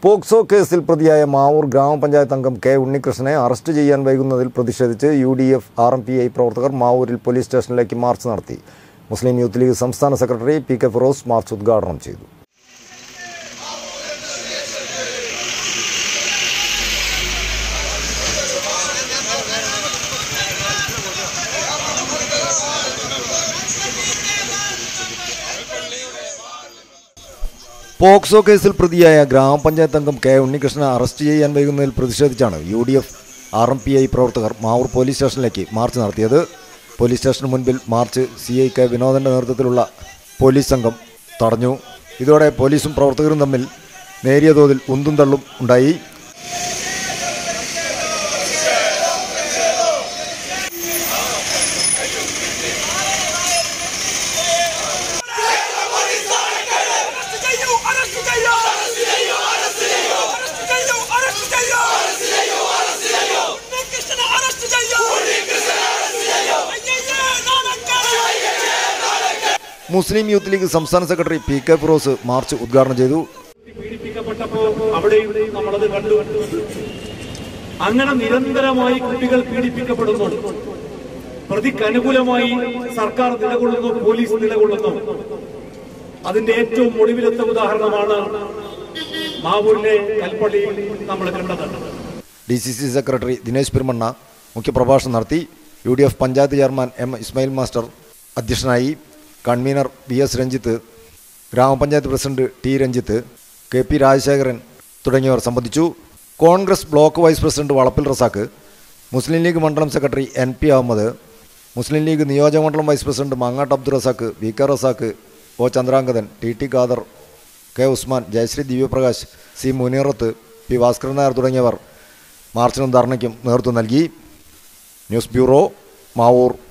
POCSO കേസിൽ പ്രതിയായ മാവൂർ ഗ്രാമപഞ്ചായത്ത് അംഗം കെ ഉണ്ണികൃഷ്ണനെ അറസ്റ്റ് ചെയ്യാൻ വൈകുന്നതിൽ പ്രതിഷേധിച്ച് U D F R M P I പ്രവർത്തകർ മാവൂരിൽ പോലീസ് സ്റ്റേഷനിലേക്ക് മാർച്ച് നടത്തി മുസ്ലിം യൂത്ത് ലീഗ് സംസ്ഥാന secretary P K Firoz march ഉദ്ഘാടനം ചെയ്തു പോക്സോ കേസിൽ പ്രതിയായ ഗ്രാമപഞ്ചായത്ത് അംഗം കെ ഉണ്ണികൃഷ്ണനെ അറസ്റ്റ് ചെയ്യാൻ വൈകുന്നതിൽ പ്രതിഷേധിച്ചാണ് U D F R M P I പ്രവർത്തകർ മാവൂർ പോലീസ് സ്റ്റേഷനിലേക്ക് മാർച്ച് നടത്തിയത് പോലീസ് സ്റ്റേഷന് മുൻപിൽ മാർച്ച് സി ഐ കെ വിനോദന്റെ നേതൃത്വത്തിലുള്ള പോലീസ് സംഘം തടഞ്ഞു ഇതോടെ പോലീസും പ്രവർത്തകരും തമ്മിൽ നേരിയ തോതിൽ ഉന്തും തള്ളും ഉണ്ടായി അറസ്റ്റ് ചെയ്യൂ അറസ്റ്റ് ചെയ്യൂ അറസ്റ്റ് ചെയ്യൂ അറസ്റ്റ് ചെയ്യൂ അറസ്റ്റ് ചെയ്യൂ അറസ്റ്റ് ചെയ്യൂ അറസ്റ്റ് ചെയ്യൂ അറസ്റ്റ് ചെയ്യൂ ഉണ്ണികൃഷ്ണനെ അറസ്റ്റ് ചെയ്യൂ ഉണ്ണികൃഷ്ണനെ അറസ്റ്റ് ചെയ്യൂ അയ്യയ്യേ നാണക്കേട് മുസ്ലിം യൂത്ത് ലീഗ് സംസ്ഥാന secretary P K Firoz march ഉദ്ഘാടനം ചെയ്തു പീഡിപ്പിക്കപ്പെട്ടപ്പോ അവിടെയും നമ്മളത് കണ്ടു അങ്ങനെ നിരന്തരമായി കുട്ടികൾ പീഡിപ്പിക്കപ്പെടുന്നു പ്രതിക്ക് അനുകൂലമായി സർക്കാർ നിലകൊള്ളുന്നു പോലീസ് നിലകൊള്ളുന്നു അതിന്റെ ഏറ്റവും ഒടുവിലത്തെ ഉദാഹരണമാണ് മാവൂരിലെ കൽപ്പള്ളിയിൽ നമ്മൾ കണ്ടത് D C C secretary Dinesh Perumanna മുഖ്യപ്രഭാഷണം നടത്തി U D F panchayat chairman M Ismail master അധ്യക്ഷനായി കൺവീനർ വി എസ് രഞ്ജിത്ത് ഗ്രാമപഞ്ചായത്ത് president T Ranjith K P Rajasekharan തുടങ്ങിയവർ സംബന്ധിച്ചു Congress block vice president Valappil Razak Muslim League മണ്ഡലം secretary N P Ahammed Muslim League നിയോജക മണ്ഡലം vice president Mangattu Abdul Razak V K Razak O Chandrangathan T T Khader K Usman Jayasree Divyaprakash C മുനീറത്ത് P Bhaskaran Nair തുടങ്ങിയവർ മാർച്ചിനും ധർണയ്ക്കും നേതൃത്വം നൽകി ന്യൂസ് ബ്യൂറോ മാവൂർ